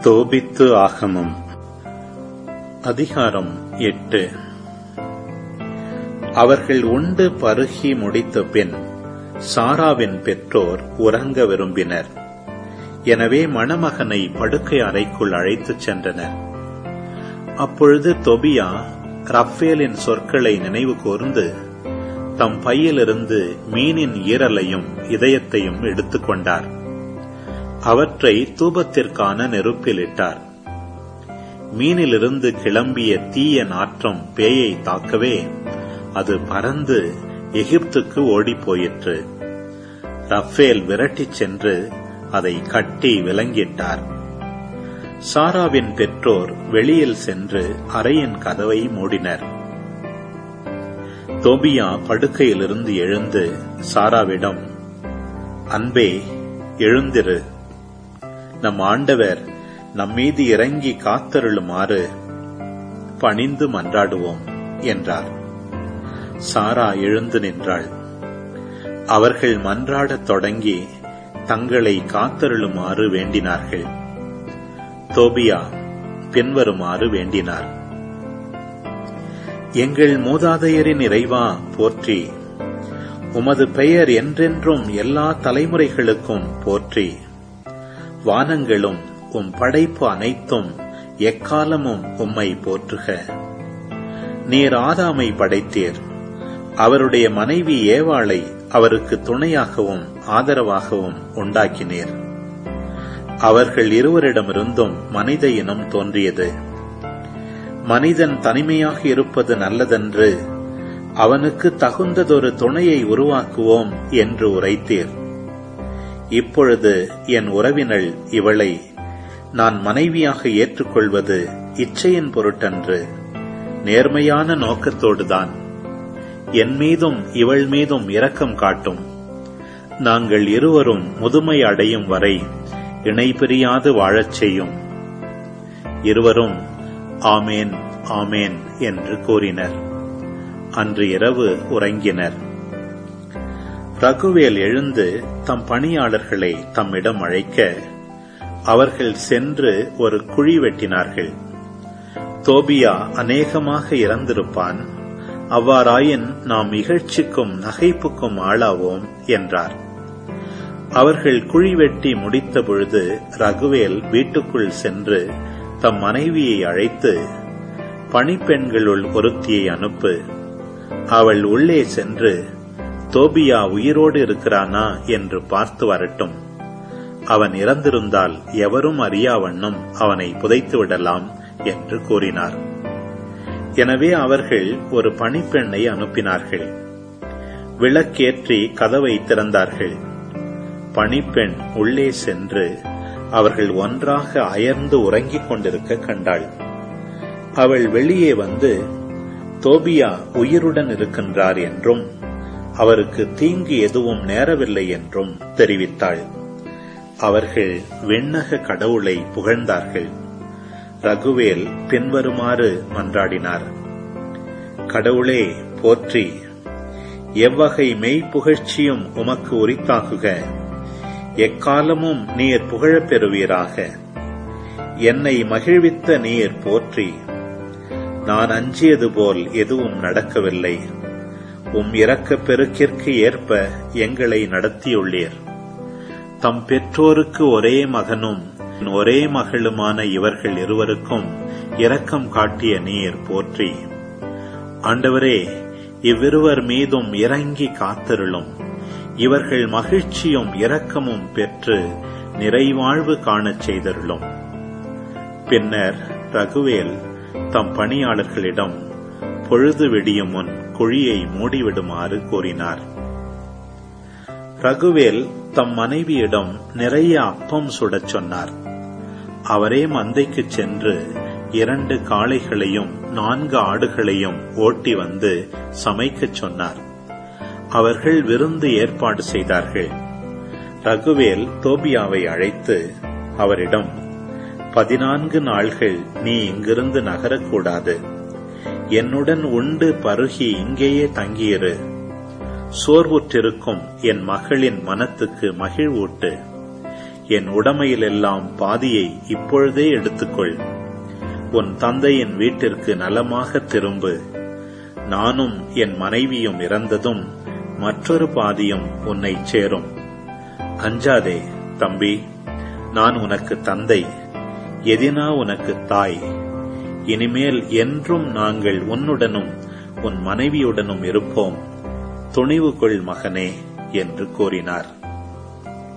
தோபித்து ஆகமம் அதிகாரம் எட்டு அவர்கள் உண்டு பருகி முடித்த பின் சாராவின் பெற்றோர் உறங்க விரும்பினர் எனவே மணமகனை படுக்கை அறைக்குள் அழைத்துச் சென்றனர் அப்பொழுது தொபியா ரஃபேலின் சொற்களை நினைவு கூர்ந்து தம் பையிலிருந்து மீனின் ஈரலையும் இதயத்தையும் எடுத்துக் கொண்டார் அவற்றை தூபத்திற்கான நெருப்பிலிட்டார் மீனிலிருந்து கிளம்பிய தீய நாற்றம் பேயை தாக்கவே அது பறந்து எகிப்துக்கு ஓடிப் போயிற்று ரஃபேல் விரட்டிச் சென்று அதை கட்டி விலங்கிட்டார் சாராவின் பெற்றோர் வெளியில் சென்று அறையின் கதவை மூடினர் தோபியா படுக்கையிலிருந்து எழுந்து சாராவிடம் அன்பே எழுந்திரு நம் ஆண்டவர் நம்மீது இறங்கி காத்தருளுமாறு பணிந்து மன்றாடுவோம் என்றார் சாரா எழுந்து நின்றாள் அவர்கள் மன்றாடத் தொடங்கி தங்களை காத்தருளுமாறு வேண்டினார்கள் தோபியா பின்வருமாறு வேண்டினார் எங்கள் மூதாதையரின் இறைவா போற்றி உமது பெயர் என்றென்றும் எல்லா தலைமுறைகளுக்கும் போற்றி வானங்களும் உம் படைப்பு அனைத்தும் எக்காலமும் உம்மை போற்றுக நீர் ஆதாமை படைத்தீர் அவருடைய மனைவி ஏவாளை அவருக்கு துணையாகவும் ஆதரவாகவும் உண்டாக்கினீர் அவர்கள் இருவரிடமிருந்தும் மனித இனம் தோன்றியது மனிதன் தனிமையாக இருப்பது நல்லதென்று அவனுக்கு தகுந்ததொரு துணையை உருவாக்குவோம் என்று உரைத்தீர் இப்பொழுது என் உறவினள் இவளை நான் மனைவியாக ஏற்றுக்கொள்வது இச்சையின் பொருட்டன்று நேர்மையான நோக்கத்தோடுதான் என் மீதும் இவள் மீதும் இரக்கம் காட்டும் நாங்கள் இருவரும் முதுமை அடையும் வரை இணை பிரியாது வாழச் செய்யும் இருவரும் ஆமேன் ஆமேன் என்று கூறினர் அன்று இரவு உறங்கினர் ரகுவேல் எழுந்து தம் பணியாளர்களை தம்மிடம் அழைக்க அவர்கள் சென்று ஒரு குழி வெட்டினார்கள் தோபியா அநேகமாக இறந்திருப்பான் அவ்வாறாயின் நாம் இகழ்ச்சிக்கும் நகைப்புக்கும் ஆளாவோம் என்றார் அவர்கள் குழி வெட்டி முடித்த பொழுது ரகுவேல் வீட்டுக்குள் சென்று தம் மனைவியை அழைத்து பணிப்பெண்களுள் ஒருத்தியை அனுப்பு அவள் உள்ளே சென்று தோபியா உயிரோடு இருக்கிறானா என்று பார்த்து வரட்டும் அவன் இறந்திருந்தால் எவரும் அறியாவண்ணம் அவனை புதைத்து விடலாம் என்று கூறினார் எனவே அவர்கள் ஒரு பணிப்பெண்ணை அனுப்பினார்கள் விளக்கேற்றி கதவை திறந்தார்கள் பணிப்பெண் உள்ளே சென்று அவர்கள் ஒன்றாக அயர்ந்து உறங்கிக் கொண்டிருக்க கண்டாள் அவள் வெளியே வந்து தோபியா உயிருடன் இருக்கின்றார் என்றும் அவருக்கு தீங்கு எதுவும் நேரவில்லை என்றும் தெரிவித்தாள் அவர்கள் விண்ணக கடவுளை புகழ்ந்தார்கள் ரகுவேல் பின்வருமாறு மன்றாடினார் கடவுளே போற்றி எவ்வகை மெய்ப்புகழ்ச்சியும் உமக்கு உரித்தாகுக எக்காலமும் நீர் புகழப் பெறுவீராக என்னை மகிழ்வித்த நீர் போற்றி நான் அஞ்சியது போல் எதுவும் நடக்கவில்லை உம் இரக்கப் பெருக்கிற்கு ஏற்ப எங்களை நடத்தியுள்ளீர் தம் பெற்றோருக்கு ஒரே மகனும் ஒரே மகளுமான இவர்கள் இருவருக்கும் இரக்கம் காட்டிய நீர் போற்றி ஆண்டவரே இவ்விருவர் மீதும் இறங்கி காத்தருளும் இவர்கள் மகிழ்ச்சியும் இரக்கமும் பெற்று நிறைவாழ்வு காணச் செய்தருளும் பின்னர் ரகுவேல் தம் பணியாளர்களிடம் பொழுது விடியும் முன் குழியை மூடிவிடுமாறு கூறினார் ரகுவேல் தம் மனைவியிடம் நிறைய அப்பம் சுடச் சொன்னார் அவரே மந்தைக்குச் சென்று இரண்டு காளைகளையும் நான்கு ஆடுகளையும் ஓட்டி வந்து சமைக்கச் சொன்னார் அவர்கள் விருந்து ஏற்பாடு செய்தார்கள் ரகுவேல் தோபியாவை அழைத்து அவரிடம் பதினான்கு நாள்கள் நீ இங்கிருந்து நகரக்கூடாது என்னுடன் உண்டு பருகி இங்கேயே தங்கியிரு சோர்வுற்றிருக்கும் என் மகளின் மனத்துக்கு மகிழ்வூட்டு என் உடமையிலெல்லாம் பாதியை இப்பொழுதே எடுத்துக்கொள் உன் தந்தையின் வீட்டிற்கு நலமாக திரும்பு நானும் என் மனைவியும் இறந்ததும் மற்றொரு பாதியும் உன்னை சேரும் அஞ்சாதே தம்பி நான் உனக்கு தந்தை எதினா உனக்கு தாய் இனிமேல் என்றும் நாங்கள் உன்னுடனும் உன் மனைவியுடனும் இருப்போம் துணிவு கொள் மகனே என்று கூறினார்